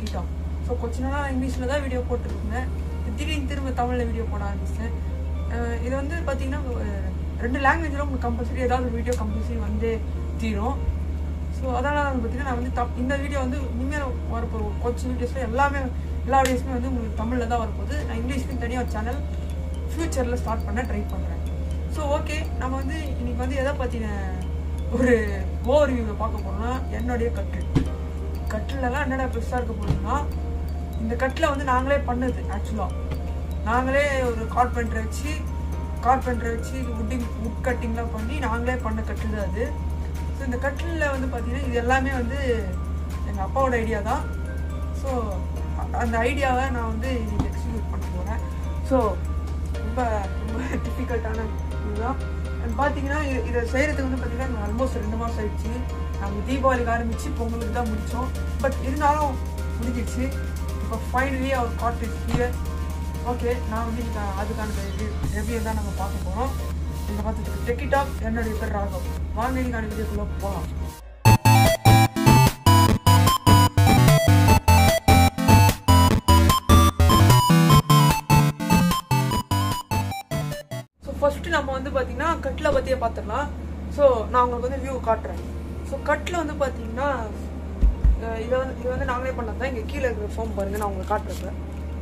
டெக்கிட்டோம் so கொஞ்ச நாளாக இங்கிலீஷில் தான் வீடியோ போட்டுருந்தேன் திடீர்னு திரும்ப தமிழில் வீடியோ போட ஆரம்பிச்சேன் அஹ் இது வந்து பார்த்தீங்கன்னா அஹ் ரெண்டு லாங்குவேஜில் உங்களுக்கு கம்பல்சரி ஏதாவது ஒரு வீடியோ கம்பல்சரி வந்து தீரும் ஸோ அதனால் வந்து பார்த்தீங்கன்னா நான் வந்து தப் இந்த வீடியோ வந்து இனிமேல் வரப்போகிற கோச்சிங் வீடியோஸில் எல்லாமே எல்லா வீடியோஸுமே வந்து உங்களுக்கு தமிழில் தான் வரப்போகுது நான் இங்கிலீஷ்க்கு தனியாக சேனல் ஃப்யூச்சரில் ஸ்டார்ட் பண்ண ட்ரை பண்ணுறேன் ஸோ ஓகே நம்ம வந்து இன்னைக்கு வந்து எதை பற்றின ஒரு ஓவர் வியூவில் பார்க்க போகிறோம்னா என்னுடைய கட்டில் கட்டிலெல்லாம் என்னடா பெருசாக இருக்க போகுதுன்னா இந்த கட்டில் வந்து நாங்களே பண்ணது ஆக்சுவலாக நாங்களே ஒரு கார்பெண்டரை வச்சு கார்பெண்டரை வச்சு உட்டிங் உட் கட்டிங்லாம் பண்ணி நாங்களே பண்ண கட்டில் தான் அது ஸோ இந்த கட்டிலில் வந்து பார்த்தீங்கன்னா இது எல்லாமே வந்து எங்கள் அப்பாவோட ஐடியா தான் ஸோ அந்த ஐடியாவை நான் வந்து இன்னைக்கு எக்ஸிக்யூட் பண்ண போகிறேன் ஸோ ரொம்ப ரொம்ப டிஃபிகல்ட்டான இதுதான் And பார்த்தீங்கன்னா இது இதை செய்கிறதுக்கு வந்து பார்த்தீங்கன்னா ஆல்மோஸ்ட் ரெண்டு மாதம் ஆயிடுச்சு நாங்கள் தீபாவளிக்கு ஆரம்பித்து பொங்கலுக்கு தான் முடித்தோம் பட் இருந்தாலும் முடிஞ்சிடுச்சு இப்போ ஃபைனலி அவர் காட் இஸ் ஹியர் ஓகே நான் வந்து இன்னைக்கு அதுக்கான ரிவ்யூ தான் நம்ம பார்க்க போகிறோம் இந்த பார்த்துட்டு டெக்கிடாக் என்னுடைய பேர் ராகவ் வாங்க இன்னைக்கான வீடியோக்குள்ளே போகலாம் ஸோ ஃபர்ஸ்ட் நம்ம வந்து பார்த்தீங்கன்னா கட்டில பற்றியே பார்த்துடலாம் ஸோ நான் உங்களுக்கு வந்து வியூ காட்டுறேன் ஸோ கட்டில் வந்து பார்த்தீங்கன்னா அஹ் இதை வந்து இது வந்து நாங்களே பண்ணது தான் இங்கே கீழே இருக்கிற ஃபோம் பாருங்க நான் உங்களுக்கு காட்டுறேன்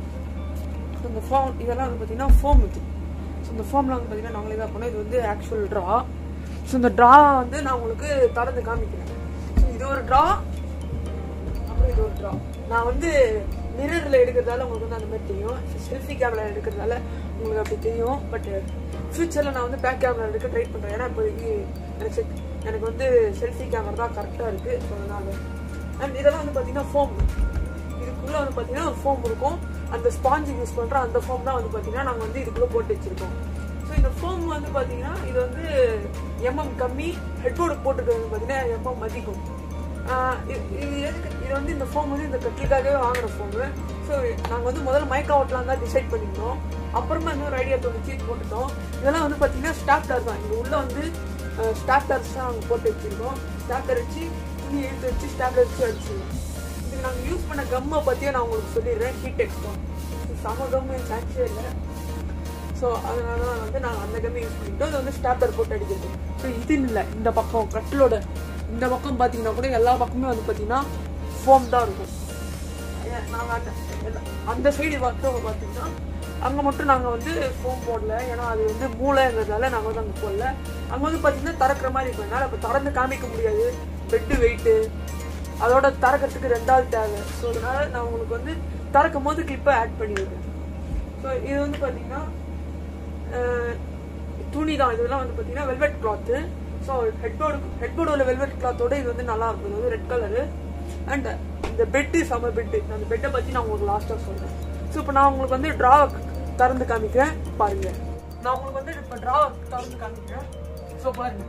ஸோ இந்த ஃபார்ம் இதெல்லாம் வந்து பார்த்தீங்கன்னா ஃபோம் இது ஸோ இந்த ஃபார்ம்லாம் வந்து பார்த்தீங்கன்னா நாங்களே தான் பண்ணோம் இது வந்து ஆக்சுவல் ட்ரா ஸோ இந்த ட்ரா வந்து நான் உங்களுக்கு திறந்து காமிக்கிறேன் ஸோ இது ஒரு ட்ரா அப்புறம் இது ஒரு ட்ரா நான் வந்து மிரரில் எடுக்கிறதால உங்களுக்கு வந்து அந்த மாதிரி தெரியும் செல்ஃபி கேமரா எடுக்கிறதால உங்களுக்கு அப்படி தெரியும் பட் ஃபியூச்சரில் நான் வந்து பேக் கேமரா எடுக்க ட்ரை பண்ணுறேன் ஏன்னா இப்போதைக்கு எனக்கு செக் எனக்கு வந்து செல்ஃபி கேமரா தான் கரெக்டாக இருக்குது ஸோ அதனால் அண்ட் இதெல்லாம் வந்து பார்த்தீங்கன்னா ஃபோம் இதுக்குள்ளே வந்து பார்த்தீங்கன்னா ஃபோம் இருக்கும் அந்த ஸ்பாஞ்சு யூஸ் பண்ணுற அந்த ஃபோம் தான் வந்து பார்த்தீங்கன்னா நாங்கள் வந்து இதுக்குள்ளே போட்டு வச்சுருக்கோம் ஸோ இந்த ஃபோம் வந்து பார்த்தீங்கன்னா இது வந்து எம்எம் கம்மி ஹெட்போர்டு போட்டுக்கிறது வந்து பார்த்தீங்கன்னா எம்எம் அதிகம் ஆஹ் இது இது எதுக்கு இது வந்து இந்த ஃபோம் வந்து இந்த கட்டிலுக்காகவே வாங்குற ஃபோமு ஸோ நாங்கள் வந்து முதல்ல மைக்கா ஓட்டலாம் தான் டிசைட் பண்ணியிருந்தோம் அப்புறமா இன்னொரு ஐடியா தோணுச்சு போட்டுட்டோம் இதெல்லாம் வந்து பார்த்தீங்கன்னா ஸ்டாப்டர் தான் இங்கே உள்ள வந்து ஸ்டாப்டர்ஸ் தான் நாங்கள் போட்டு வச்சுருக்கோம் ஸ்டாப்டர் வச்சு துணி எடுத்து வச்சு ஸ்டாப்டர் வச்சு அடிச்சிருக்கோம் இதுக்கு நாங்கள் யூஸ் பண்ண கம்மை பற்றியே நான் உங்களுக்கு சொல்லிடுறேன் ஹீட் எக்ஸ்போன் சம கம்மு சான்ஸே இல்லை ஸோ அதனால தான் வந்து நாங்கள் அந்த கம்மி யூஸ் பண்ணிட்டோம் இது வந்து ஸ்டாப்லர் போட்டு அடிக்கிறது ஸோ இது இல்லை இந்த பக்கம் கட்டிலோட இந்த பக்கம் பார்த்தீங்கன்னா கூட எல்லா பக்கமே வந்து பார்த்தீங்கன்னா ஃபோம் தான் இருக்கும் நாங்கள் அந்த எல்லா- அந்த சைடு மட்டும் பார்த்தீங்கன்னா அங்கே மட்டும் நாங்கள் வந்து ஃபோம் போடல ஏன்னா அது வந்து மூளைங்கிறதால நாங்கள் வந்து அங்கே போடல அங்கே வந்து பார்த்தீங்கன்னா திறக்கிற மாதிரி இருக்கும் என்னால் இப்போ திறந்து காமிக்க முடியாது பெட்டு வெயிட்டு அதோட திறக்கிறதுக்கு ரெண்டாவது தேவை ஸோ அதனால நான் உங்களுக்கு வந்து திறக்கும் போது கிளிப்பை ஆட் பண்ணிடுறேன் ஸோ இது வந்து பார்த்தீங்கன்னா அஹ், துணி தான் இதெல்லாம் வந்து பார்த்தீங்கன்னா velvet cloth so headboard headboard உள்ள வெல்வெட் கிளாத்தோட இது வந்து நல்லா இருக்கும் இது வந்து ரெட் கலரு அண்ட் இந்த பெட்டு செம பெட்டு அந்த பெட்டை பற்றி நான் உங்களுக்கு லாஸ்ட்டாக சொல்கிறேன் ஸோ இப்போ நான் உங்களுக்கு வந்து ட்ரா திறந்து காமிக்கிறேன் பாருங்க நான் உங்களுக்கு வந்து இப்போ ட்ரா திறந்து காமிக்கிறேன் ஸோ பாருங்க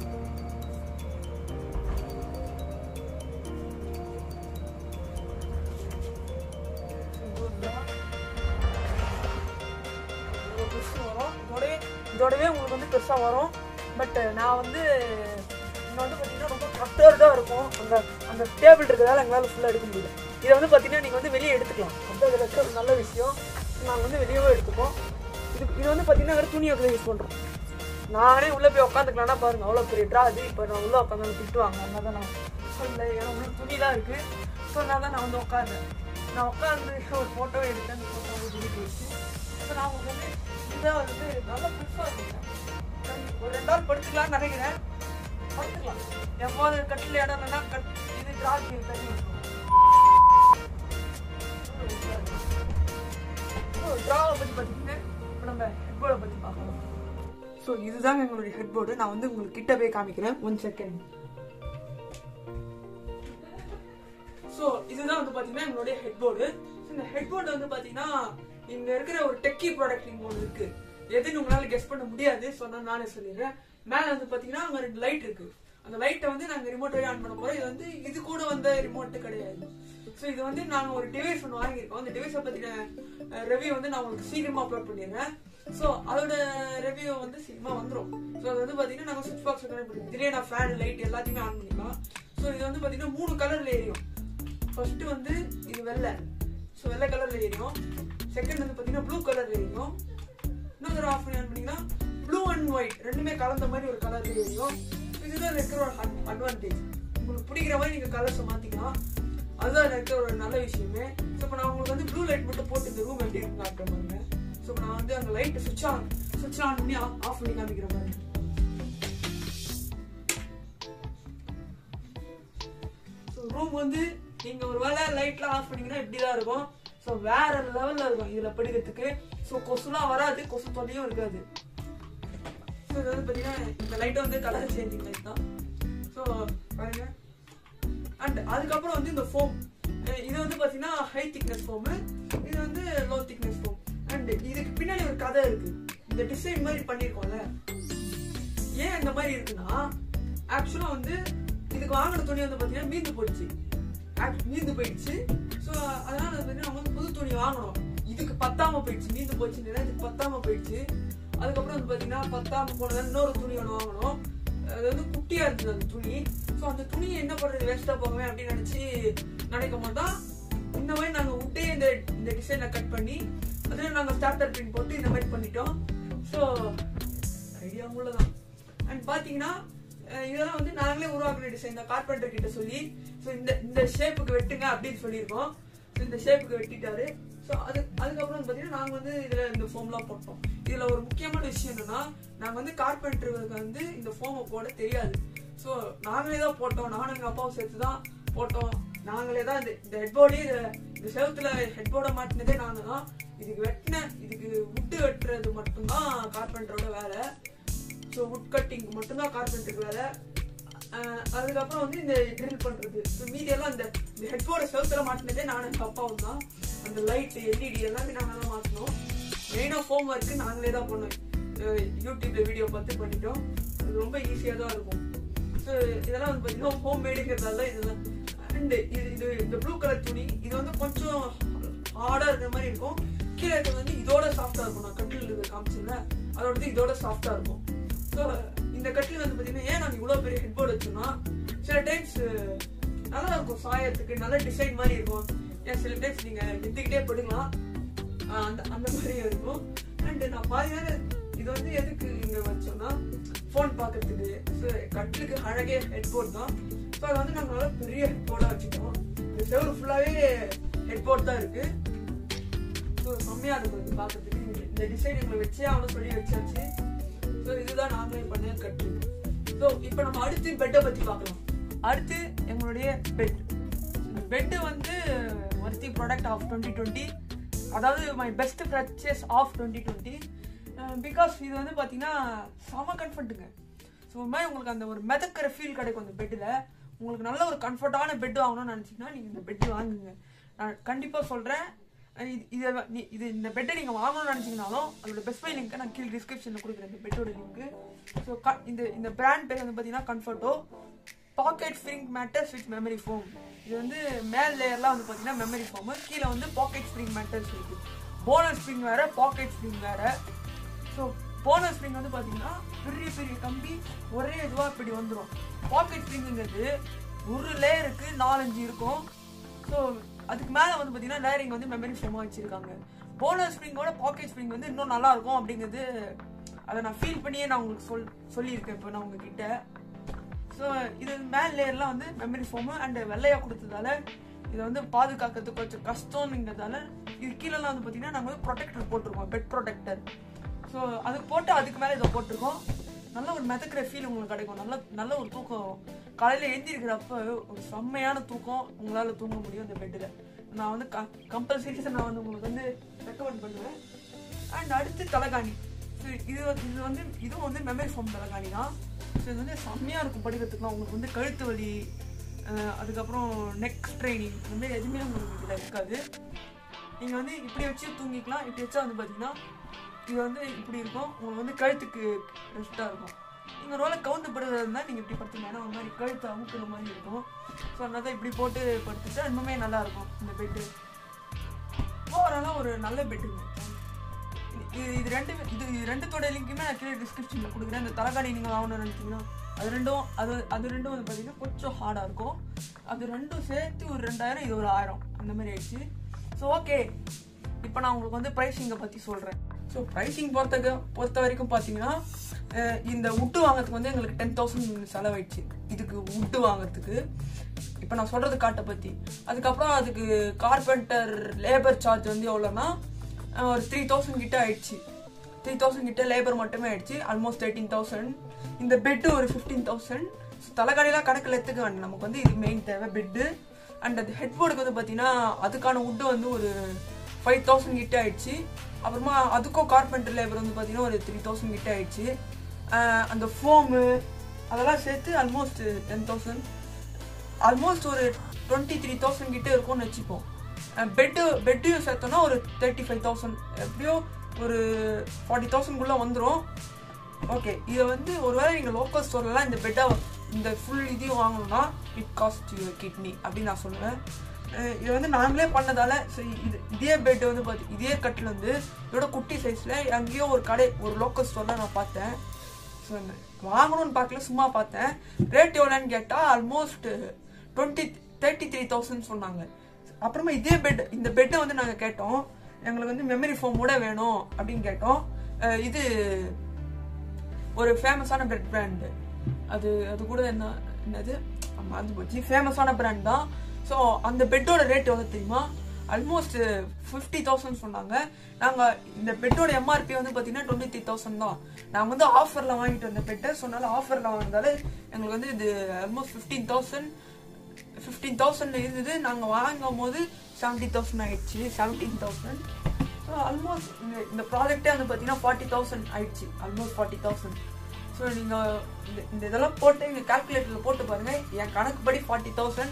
இவ்வளவு பெருசு வரும் இதோடவே இதோடவே உங்களுக்கு வந்து பெருசாக வரும் பட் நான் வந்து இங்கே வந்து பார்த்தீங்கன்னா ரொம்ப கட்டர்டாக இருக்கும் அந்த அந்த டேபிள் இருக்கிறதால எங்களால் ஃபுல்லாக எடுக்க முடியல இதை வந்து பார்த்தீங்கன்னா நீங்கள் வந்து வெளியே எடுத்துக்கலாம் அது இதில் இருக்க ஒரு நல்ல விஷயம் நாங்கள் வந்து வெளியவே எடுத்துப்போம் இது இது வந்து பார்த்தீங்கன்னா வேறு துணி வைக்க யூஸ் பண்ணுறோம் நானே உள்ளே போய் உட்காந்துக்கலாம்னா பாருங்க அவ்வளோ பெரிய ட்ரா அது இப்போ நான் உள்ளே உட்காந்து திட்டுவாங்க அதனால தான் நான் சொல்ல ஏன்னா உள்ள துணிலாம் இருக்குது ஸோ அதனால தான் நான் வந்து உட்காந்தேன் நான் உட்காந்து ஒரு ஃபோட்டோவை எடுத்தேன் அந்த ஃபோட்டோ வந்து delete வச்சு இப்போ நான் உங்களுக்கு வந்து இதாக வந்து நல்லா பெருசாக இருக்குங்க ஒரு ரெண்டு நாள் படுத்துக்கலாம்னு நினைக்கிறேன் படுத்துக்கலாம் எப்போது கட்டில் இடம் இல்லைன்னா கட் இது ட்ராக்கி தண்ணி ட்ராவை பற்றி பார்த்தீங்கன்னா இப்போ நம்ம ஹெட்போர்டை பற்றி பார்க்கலாம் ஸோ இதுதாங்க எங்களுடைய ஹெட்போர்டு நான் வந்து உங்களுக்கு கிட்ட போய் காமிக்கிறேன் ஒன் செகண்ட் ஸோ இதுதான் வந்து பார்த்தீங்கன்னா எங்களுடைய ஹெட்போர்டு இந்த ஹெட்போர்டு வந்து பார்த்தீங்கன்னா இங்க இருக்கிற ஒரு டெக்கி ப்ராடக்ட் இங்க ஒன்று இருக்கு எதுன்னு உங்களால கெஸ் பண்ண முடியாது சொன்னா நானே சொல்லிடுறேன் மேல வந்து பாத்தீங்கன்னா அங்க ரெண்டு லைட் இருக்கு அந்த லைட்டை வந்து நாங்க ரிமோட் வழி ஆன் பண்ண போறோம் இது வந்து இது கூட வந்த ரிமோட் கிடையாது ஸோ இது வந்து நாங்க ஒரு டிவைஸ் ஒன்று வாங்கியிருக்கோம் அந்த டிவைஸை பத்தின ரிவ்யூ வந்து நான் உங்களுக்கு சீக்கிரமா அப்லோட் பண்ணிடுறேன் ஸோ அதோட ரிவ்யூ வந்து சீக்கிரமா வந்துரும் ஸோ அது வந்து பாத்தீங்கன்னா நாங்க சுவிட்ச் பாக்ஸ் கனெக்ட் பண்ணி இதுலயே நான் ஃபேன் லைட் எல்லாத்தையுமே ஆன் பண்ணிக்கலாம் ஸோ இது வந்து பாத்தீங்கன்னா மூணு கலர்ல எரியும் ஃபர்ஸ்ட் வந்து இது வெள்ளை ஸோ வெள்ளை கலர்ல எரியும் செகண்ட் வந்து பார்த்தீங்கன்னா ப்ளூ கலர்ல எரியும் இன்னொரு தடவை ஆஃப் பண்ணி ஆன் பண்ணீங்கன்னா ப்ளூ அண்ட் ஒயிட் ரெண்டுமே கலந்த மாதிரி ஒரு கலர்ல எரியும் இதுதான் இருக்கிற ஒரு அட்வான்டேஜ் உங்களுக்கு பிடிக்கிற மாதிரி நீங்க கலர்ஸை மாத்திக்கலாம் அதுதான் இதுல இருக்கிற ஒரு நல்ல விஷயமே ஸோ இப்போ நான் உங்களுக்கு வந்து ப்ளூ லைட் மட்டும் போட்டு இந்த ரூம் எப்படி இருக்கு காட்டுற பாருங்க ஸோ இப்போ நான் வந்து அங்கே லைட் சுவிட்ச் ஆன் சுவிட்ச் ஆன் பண்ணி ஆஃப் பண்ணி காமிக்கிற பாருங்க ஸோ ரூம் வந்து நீங்க ஒரு வேளை லைட்லாம் ஆஃப் பண்ணீங்கன்னா இப்படி தான் இருக்கும் ஸோ வேற லெவல்ல இருக்கும் இதுல படிக்கிறதுக்கு ஸோ கொசுலாம் வராது கொசு தொல்லையும் இருக்காது ஸோ இது வந்து பார்த்தீங்கன்னா இந்த லைட் வந்து கலர் சேஞ்சிங் லைட் தான் ஸோ பாருங்க அண்ட் அதுக்கப்புறம் வந்து இந்த ஃபோம் இது வந்து பார்த்தீங்கன்னா ஹை திக்னஸ் ஃபோமு இது வந்து லோ திக்னஸ் ஃபோம் அண்ட் இதுக்கு பின்னாடி ஒரு கதை இருக்கு இந்த டிசைன் மாதிரி பண்ணியிருக்கோம்ல ஏன் இந்த மாதிரி இருக்குன்னா ஆக்சுவலா வந்து இதுக்கு வாங்கின துணி வந்து பாத்தீங்கன்னா மீந்து போயிடுச்சு Act- மீந்து போயிடுச்சு ஸோ அதனால வந்து பாத்தீங்கன்னா நம்ம வந்து புது துணி வாங்கணும் இதுக்கு பத்தாம போயிடுச்சு மீந்து போச்சு இதுக்கு பத்தாம போயிடுச்சு அதுக்கப்புறம் வந்து பாத்தீங்கன்னா பத்தாம போனதால இன்னொரு துணி ஒன்று வாங்கணும் அது வந்து குட்டியா இருந்தது அந்த துணி ஸோ அந்த துணியை என்ன பண்றது வேஸ்டா போகவே அப்படின்னு நினைச்சு நினைக்கும் போது தான் இந்த மாதிரி நாங்க விட்டே இந்த இந்த டிசைனை கட் பண்ணி அதுல நாங்க ஸ்டார்டர் பின் போட்டு இந்த மாதிரி பண்ணிட்டோம் ஸோ ஐடியா உள்ளதான் அண்ட் பாத்தீங்கன்னா அஹ் இதெல்லாம் வந்து நாங்களே உருவாக்குன டிசைன் தான் கார்பெண்டர் கிட்ட சொல்லி ஸோ இந்த இந்த ஷேப்புக்கு வெட்டுங்க அப்படின்னு சொல்லியிருக்கோம் ஸோ இந்த ஷேப்புக்கு வெட்டிட்டாரு ஸோ அது அதுக்கப்புறம் வந்து பாத்தீங்கன்னா நாங்க வந்து இதுல இந்த ஃபோம்லாம் போட்டோம் இதுல ஒரு முக்கியமான விஷயம் என்னன்னா நாங்க வந்து கார்பெண்டருக்கு வந்து இந்த ஃபோமை போட தெரியாது ஸோ நாங்களே தான் போட்டோம் நானும் எங்க அப்பாவும் சேர்த்து தான் போட்டோம் நாங்களே தான் இந்த இந்த ஹெட்போர்டே இந்த செவத்துல ஹெட்போர்டை மாட்டினதே நாங்க தான் இதுக்கு வெட்டின இதுக்கு விட்டு வெட்டுறது மட்டும்தான் கார்பெண்டரோட வேலை ஸோ வுட் கட்டிங் மட்டும்தான் கார்பெண்டருக்கு வேலை அஹ் அதுக்கப்புறம் வந்து இந்த ட்ரில் பண்றது ஸோ மீதி எல்லாம் இந்த இந்த ஹெட்போர்டை செவத்துல மாட்டினதே நானும் எங்க அப்பாவும் தான் அந்த லைட் எல்இடி எல்லாமே நாங்க தான் மாட்டணும் மெயினாக ஹோம் ஒர்க்கு நாங்களே தான் பண்ணோம் அஹ் யூடியூப்ல வீடியோ பார்த்து பண்ணிட்டோம் அது ரொம்ப ஈஸியாக தான் இருக்கும் ஸோ இதெல்லாம் வந்து பார்த்தீங்கன்னா ஹோம் மேடுங்கிறதால இதெல்லாம் அண்ட் இது இது இந்த ப்ளூ கலர் துணி இது வந்து கொஞ்சம் ஹார்டாக இருக்கிற மாதிரி இருக்கும் கீழே இருக்கிறது வந்து இதோட சாஃப்டாக இருக்கும் நான் கட்டில் இருக்கிற காமிச்சிருந்தேன் அதோட வந்து இதோட சாஃப்டாக இருக்கும் ஸோ இந்த கட்டில் வந்து பார்த்தீங்கன்னா ஏன் நாங்கள் இவ்வளோ பெரிய ஹெட்போர்ட் வச்சோம்னா சில டைம்ஸ் நல்லா இருக்கும் சாயத்துக்கு நல்ல டிசைன் மாதிரி இருக்கும் ஏன் சில டைம்ஸ் நீங்கள் எந்திக்கிட்டே படுக்கலாம் ஆஹ் அந்த அந்த மாதிரி இருக்கும் அண்ட் நான் பாதி நேரம் இது வந்து எதுக்கு இங்க வச்சோம்னா ஃபோன் பார்க்கறதுக்கு ஸோ கட்டிலுக்கு அழகே ஹெட்போர்ட் தான் ஸோ அதை வந்து நாங்கள் நல்லா பெரிய ஹெட்போர்டாக வச்சுட்டோம் இந்த செவரு ஃபுல்லாகவே ஹெட்போர்ட் தான் இருக்கு ஸோ செம்மையாக இருக்கும் இது பார்க்கறதுக்கு இந்த- இந்த டிசைன் எங்களை வச்சே அவனை சொல்லி வச்சாச்சு ஸோ இதுதான் நாங்களே பண்ண கட்டு ஸோ இப்போ நம்ம அடுத்து பெட்டை பற்றி பார்க்கலாம் அடுத்து எங்களுடைய பெட் பெட்டு வந்து worthy product of twenty twenty அதாவது my best purchase of twenty twenty because இது வந்து பார்த்தீங்கன்னா செம கம்ஃபர்ட்டுங்க ஸோ ஒரு மாதிரி உங்களுக்கு அந்த ஒரு மிதக்கிற ஃபீல் கிடைக்கும் அந்த பெட்டில் உங்களுக்கு நல்ல ஒரு கம்ஃபர்ட்டான பெட் வாங்கணும்னு நினச்சிங்கன்னா நீங்கள் இந்த பெட்டு வாங்குங்க நான் கண்டிப்பாக சொல்கிறேன் இதை நீ- இது இந்த பெட்டை நீங்கள் வாங்கணும்னு நினச்சிங்கனாலும் அதோட பெஸ்ட் பை லிங்க்கை நான் கீழே டிஸ்கிரிப்ஷனில் கொடுக்குறேன் இந்த பெட்டோட லிங்க்கு ஸோ இந்த இந்த பிராண்ட் பேர் வந்து பார்த்தீங்கன்னா Comforto pocket spring mattress with memory foam இது வந்து மேல் லேயர்லாம் வந்து பார்த்தீங்கன்னா மெமரி ஃபோமு கீழே வந்து பாக்கெட் ஸ்ப்ரிங் மேட்டர்ஸ் இருக்கு போனஸ் ஸ்ப்ரிங் வேற பாக்கெட் ஸ்ப்ரிங் வேற ஸோ போனஸ் ஸ்ப்ரிங் வந்து பார்த்தீங்கன்னா பெரிய பெரிய கம்பி ஒரே இதுவாக இப்படி வந்துடும் பாக்கெட் ஸ்ப்ரிங்குங்கிறது ஒரு லேயருக்கு நாலஞ்சு இருக்கும் ஸோ அதுக்கு மேலே வந்து பார்த்தீங்கன்னா லேயரிங் வந்து மெமரி ஃபோமாக வச்சிருக்காங்க போனஸ் ஸ்ப்ரிங்கோட பாக்கெட் ஸ்ப்ரிங் வந்து இன்னும் நல்லா இருக்கும் அப்படிங்கிறது அதை நான் ஃபீல் பண்ணியே நான் உங்களுக்கு சொல் சொல்லியிருக்கேன் இப்போ நான் உங்ககிட்ட ஸோ இது மேல் லேயர்லாம் வந்து மெமரி ஃபோமு அண்ட் வெள்ளையா கொடுத்ததால இதை வந்து பாதுகாக்கிறது கொஞ்சம் கஷ்டம்ங்கிறதால இது கீழெல்லாம் வந்து பார்த்தீங்கன்னா நாங்கள் வந்து ப்ரொடெக்டர் போட்டிருக்கோம் பெட் ப்ரொடெக்டர் ஸோ அதுக்கு போட்டு அதுக்கு மேலே இதை போட்டிருக்கோம் நல்ல ஒரு மிதக்கிற ஃபீல் உங்களுக்கு கிடைக்கும் நல்ல நல்ல ஒரு தூக்கம் காலையில் எழுந்திருக்கிறப்ப ஒரு செம்மையான தூக்கம் உங்களால் தூங்க முடியும் இந்த பெட்டில் நான் வந்து க கம்பல்சரி நான் வந்து உங்களுக்கு வந்து ரெக்கமெண்ட் பண்ணுவேன் அண்ட் அடுத்து தலைகாணி ஸோ இது வந்து- இது வந்து இதுவும் வந்து மெமரி ஃபோம் தலைகாணி தான் ஸோ இது வந்து செம்மையாக இருக்கும் படிக்கிறதுக்குலாம் உங்களுக்கு வந்து கழுத்து வலி அஹ், அதுக்கப்புறம் நெக் ட்ரைனிங் இந்த மாதிரி எதுவுமே உங்களுக்கு இதில் இருக்காது நீங்கள் வந்து இப்படி வச்சு தூங்கிக்கலாம் இப்படி வச்சா வந்து பார்த்தீங்கன்னா இது வந்து இப்படி இருக்கும் உங்களுக்கு வந்து கழுத்துக்கு ரெஸ்ட்டாக இருக்கும் நீங்கள் ரோலை கவுந்து படுறதா இருந்தால் நீங்கள் இப்படி படுத்துங்க ஏன்னா ஒரு மாதிரி கழுத்து அமுக்குற மாதிரி இருக்கும் ஸோ அதனால தான் இப்படி போட்டு படுத்துட்டா இன்னுமே நல்லா இருக்கும் இந்த பெட்டு ஓவராலாக ஒரு நல்ல பெட்டுங்க இது இது ரெண்டு இது இது ரெண்டுத்தோட லிங்க்குமே நான் கீழே டிஸ்கிரிப்ஷனில் கொடுக்குறேன் இந்த தலைகாணி நீங்கள் வாங்கணும்னு நினச்சிங்கன்னா அது ரெண்டும் அது அது ரெண்டும் வந்து பார்த்தீங்கன்னா கொஞ்சம் ஹார்டாக இருக்கும் அது ரெண்டும் சேர்த்து ஒரு ரெண்டாயிரம் இது ஒரு ஆயிரம் அந்த மாதிரி ஆயிடுச்சு ஸோ ஓகே இப்போ நான் உங்களுக்கு வந்து ப்ரைஸிங்கை பற்றி சொல்கிறேன் ஸோ ப்ரைஸிங் பொறுத்தக்கு பொறுத்த வரைக்கும் பார்த்தீங்கன்னா அஹ் இந்த உட்டு வாங்குறதுக்கு வந்து எங்களுக்கு டென் தௌசண்ட் செலவாயிடுச்சு இதுக்கு உட்டு வாங்குறதுக்கு இப்போ நான் சொல்கிறது காட்டை பற்றி அதுக்கப்புறம் அதுக்கு கார்பெண்டர் லேபர் சார்ஜ் வந்து எவ்வளோன்னா அஹ் ஒரு த்ரீ தௌசண்ட் கிட்ட ஆயிடுச்சு த்ரீ தௌசண்ட் கிட்ட லேபர் மட்டுமே ஆயிடுச்சு ஆல்மோஸ்ட் தேர்ட்டீன் தௌசண்ட் இந்த பெட்டு ஒரு ஃபிஃப்டீன் தௌசண்ட் தலைக்கடையெல்லாம் கணக்கில் எடுத்துக்க வேண்டாம் நமக்கு வந்து இது மெயின் தேவை பெட்டு அண்ட் அது ஹெட்போர்டுக்கு வந்து பார்த்தீங்கன்னா அதுக்கான உட்டு வந்து ஒரு ஃபைவ் தௌசண்ட் கிட்ட ஆயிடுச்சு அப்புறமா அதுக்கும் கார்பெண்டர் லேபர் வந்து பார்த்தீங்கன்னா ஒரு த்ரீ தௌசண்ட் கிட்ட ஆயிடுச்சு அஹ் அந்த ஃபோமு அதெல்லாம் சேர்த்து ஆல்மோஸ்ட் டென் தௌசண்ட் ஆல்மோஸ்ட் ஒரு டுவெண்ட்டி த்ரீ தௌசண்ட் கிட்ட இருக்கும்னு வச்சுப்போம் பெட்டு பெட்டையும் சேர்த்தோன்னா ஒரு தேர்ட்டி ஃபைவ் தௌசண்ட் எப்படியோ ஒரு ஃபார்ட்டி தௌசண்ட்குள்ளே வந்துடும் ஓகே இதை வந்து ஒருவேளை நீங்கள் லோக்கல் ஸ்டோர்லலாம் இந்த பெட்டை இந்த ஃபுல் இதையும் வாங்கணும்னா இட் காஸ்ட் யுவர் கிட்னி அப்படின்னு நான் சொல்லுவேன் அஹ் இது வந்து நாங்களே பண்ணதால சரி இது இதே பெட் வந்து பார்த்து இதே கட்டில் வந்து இதோட குட்டி சைஸில் எங்கேயோ ஒரு கடை ஒரு லோக்கல் ஸ்டோரில் நான் பார்த்தேன் ஸோ வாங்கணும்னு பார்க்கல சும்மா பார்த்தேன் ரேட் எவ்வளோன்னு கேட்டால் almost twenty thirty three thousand சொன்னாங்க அப்புறமா இதே பெட் இந்த பெட்டை வந்து நாங்கள் கேட்டோம் எங்களுக்கு வந்து மெமரி ஃபோமோட வேணும் அப்படின்னு கேட்டோம் அஹ் இது ஒரு ஃபேமஸான பிரெட் பிராண்டு அது அது கூட என்ன என்னது ஆமா, அது போச்சு ஃபேமஸான பிராண்ட் தான் ஸோ அந்த பெட்டோட ரேட் எவ்வளோ தெரியுமா ஆல்மோஸ்ட் ஃபிஃப்டி தௌசண்ட் சொன்னாங்க நாங்கள் இந்த பெட்டோட எம்ஆர்பி வந்து பார்த்தீங்கன்னா டுவெண்ட்டி த்ரீ தௌசண்ட் தான் நாங்கள் வந்து ஆஃபரில் வாங்கிட்டு வந்த பெட்டை சொன்னாலும் ஆஃபரில் வாங்கினால எங்களுக்கு வந்து இது almost fifteen thousand fifteen thousand இருந்தது நாங்கள் வாங்கும் போது செவன்ட்டி தௌசண்ட் ஆயிடுச்சு செவன்டீன் தௌசண்ட் ஸோ ஆல்மோஸ்ட் இந்த இந்த ப்ராடக்ட்டே வந்து பார்த்தீங்கன்னா ஃபார்ட்டி தௌசண்ட் ஆயிடுச்சு ஆல்மோஸ்ட் ஃபார்ட்டி தௌசண்ட் ஸோ நீங்கள் இந்த இந்த இதெல்லாம் போட்டு எங்கள் கால்குலேட்டரில் போட்டு பாருங்கள் என் கணக்குப்படி ஃபார்ட்டி தௌசண்ட்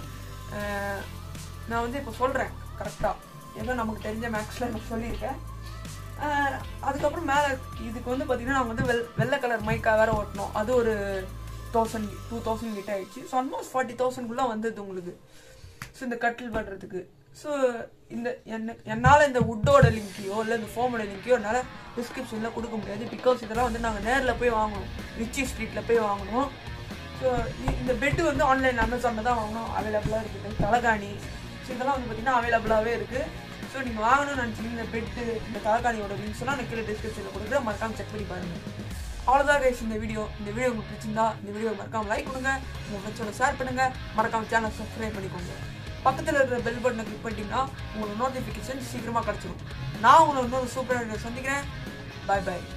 நான் வந்து இப்போ சொல்கிறேன் கரெக்டாக ஏதோ நமக்கு தெரிஞ்ச மேக்ஸில் நான் சொல்லியிருக்கேன் அஹ் அதுக்கப்புறம் மேலே இதுக்கு வந்து பார்த்தீங்கன்னா நாங்கள் வந்து வெள் வெள்ளை கலர் மைக்கா வேற ஓட்டணும் அது ஒரு தௌசண்ட் டூ தௌசண்ட் கிட்ட ஆயிடுச்சு ஸோ ஆல்மோஸ்ட் ஃபார்ட்டி தௌசண்ட்குள்ளே வந்தது உங்களுக்கு ஸோ இந்த கட்டில் பண்ணுறதுக்கு ஸோ இந்த என்ன என்னால் இந்த வுட்டோட லிங்கையோ இல்லை இந்த ஃபோமோட லிங்கையோ என்னால் டிஸ்கிரிப்ஷனில் கொடுக்க முடியாது பிகாஸ் இதெல்லாம் வந்து நாங்கள் நேரில் போய் வாங்கணும் ரிச்சி ஸ்ட்ரீட்டில் போய் வாங்கணும் ஸோ இந்த பெட்டு வந்து ஆன்லைன் அமேசானில் தான் வாங்கணும் அவைலபிளாக இருக்குது தலகாணி ஸோ இதெல்லாம் வந்து பார்த்தீங்கன்னா அவைலபிளாகவே இருக்குது ஸோ நீங்கள் வாங்கணும்னு நினச்சிங்க இந்த பெட்டு இந்த தலகாணியோட லிங்க்ஸ் எல்லாம் நான் கீழே டிஸ்கிரிப்ஷனில் கொடுக்குறேன் மறக்காம செக் பண்ணி பாருங்கள் அவ்வளோதான் கைஸ் இந்த வீடியோ இந்த வீடியோ உங்களுக்கு பிடிச்சிருந்தா இந்த வீடியோ மறக்காம லைக் கொடுங்க உங்கள் ஃப்ரெண்ட்ஸோட ஷேர் பண்ணுங்க மறக்காம சேனல் சப்ஸ்கிரைப் பண்ணிக்கோங்க பக்கத்தில் இருக்கிற பெல் பட்டனை கிளிக் பண்ணிட்டீங்கன்னா உங்களுக்கு நோட்டிஃபிகேஷன் சீக்கிரமாக கிடச்சிடும் நான் உங்களை இன்னொரு சூப்பர் சந்திக்கிறேன் பாய் பாய்